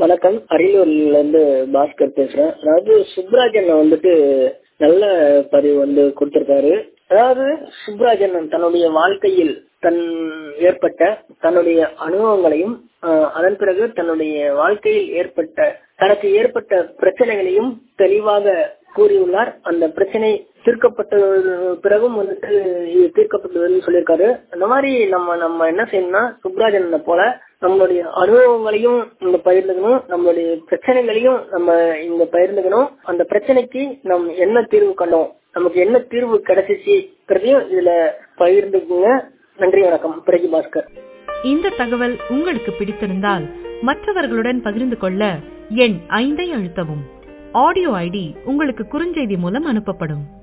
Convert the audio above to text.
வணக்கம் அரியலூர்ல இருந்து பாஸ்கர் பேசுறேன் அதாவது சுப்ராஜன் வந்துட்டு நல்ல பதிவு வந்து கொடுத்திருக்காரு அதாவது சுப்ராஜன் தன்னுடைய வாழ்க்கையில் தன் ஏற்பட்ட தன்னுடைய அனுபவங்களையும் ஆஹ், அதன் பிறகு தன்னுடைய வாழ்க்கையில் ஏற்பட்ட தனக்கு ஏற்பட்ட பிரச்சனைகளையும் தெளிவாக கூறியுள்ளார் அந்த பிரச்சனை தீர்க்கப்பட்ட பிறகும் வந்துட்டு இது தீர்க்கப்பட்டதுன்னு சொல்லியிருக்காரு அந்த மாதிரி நம்ம நம்ம என்ன செய்யணும்னா சுப்ராஜன் போல நம்மளுடைய அனுபவங்களையும் இங்க பகிர்ந்துக்கணும் நம்மளுடைய பிரச்சனைகளையும் நம்ம இங்க பகிர்ந்துக்கணும் அந்த பிரச்சனைக்கு நம்ம என்ன தீர்வு கண்டோம் நமக்கு என்ன தீர்வு கிடைச்சிச்சுங்கிறதையும் இதுல பகிர்ந்துக்குங்க நன்றி வணக்கம் பிரகி பாஸ்கர் இந்த தகவல் உங்களுக்கு பிடித்திருந்தால் மற்றவர்களுடன் பகிர்ந்து கொள்ள எண் ஐந்தை அழுத்தவும் ஆடியோ ஐடி உங்களுக்கு குறுஞ்செய்தி மூலம் அனுப்பப்படும்